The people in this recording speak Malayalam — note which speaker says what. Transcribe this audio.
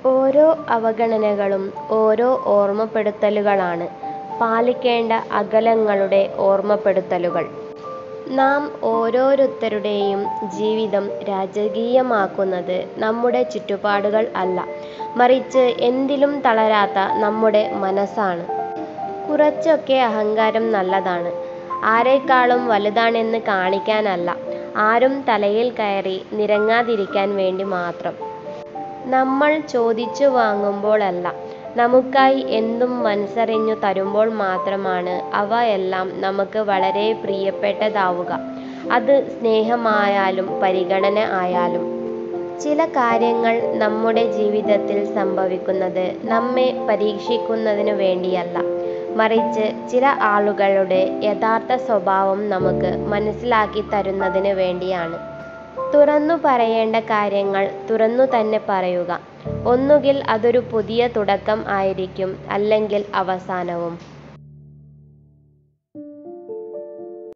Speaker 1: ഓരോ അവഗണനകളും ഓരോ ഓർമ്മപ്പെടുത്തലുകളാണ്. പാലിക്കേണ്ട അകലങ്ങളുടെ ഓർമ്മപ്പെടുത്തലുകൾ. നാം ഓരോരുത്തരുടെയും ജീവിതം രാജകീയമാക്കുന്നത് നമ്മുടെ ചുറ്റുപാടുകൾ അല്ല, മറിച്ച് എന്തിലും തളരാത്ത നമ്മുടെ മനസ്സാണ്. കുറച്ചൊക്കെ അഹങ്കാരം നല്ലതാണ്. ആരേക്കാളും വലുതാണെന്ന് കാണിക്കാനല്ല, ആരും തലയിൽ കയറി നിരങ്ങാതിരിക്കാൻ വേണ്ടി മാത്രം. നമ്മൾ ചോദിച്ചു വാങ്ങുമ്പോൾ അല്ല, നമുക്കായി എന്തും മനസ്സറിഞ്ഞു തരുമ്പോൾ മാത്രമാണ് അവ എല്ലാം നമുക്ക് വളരെ പ്രിയപ്പെട്ടതാവുക. അത് സ്നേഹമായാലും പരിഗണന ആയാലും. ചില കാര്യങ്ങൾ നമ്മുടെ ജീവിതത്തിൽ സംഭവിക്കുന്നത് നമ്മെ പരീക്ഷിക്കുന്നതിനു വേണ്ടിയല്ല, മറിച്ച് ചില ആളുകളുടെ യഥാർത്ഥ സ്വഭാവം നമുക്ക് മനസ്സിലാക്കിത്തരുന്നതിന് വേണ്ടിയാണ്. തുറന്നു പറയേണ്ട കാര്യങ്ങൾ തുറന്നു തന്നെ പറയുക. ഒന്നുകിൽ അതൊരു പുതിയ തുടക്കം ആയിരിക്കും, അല്ലെങ്കിൽ അവസാനവും.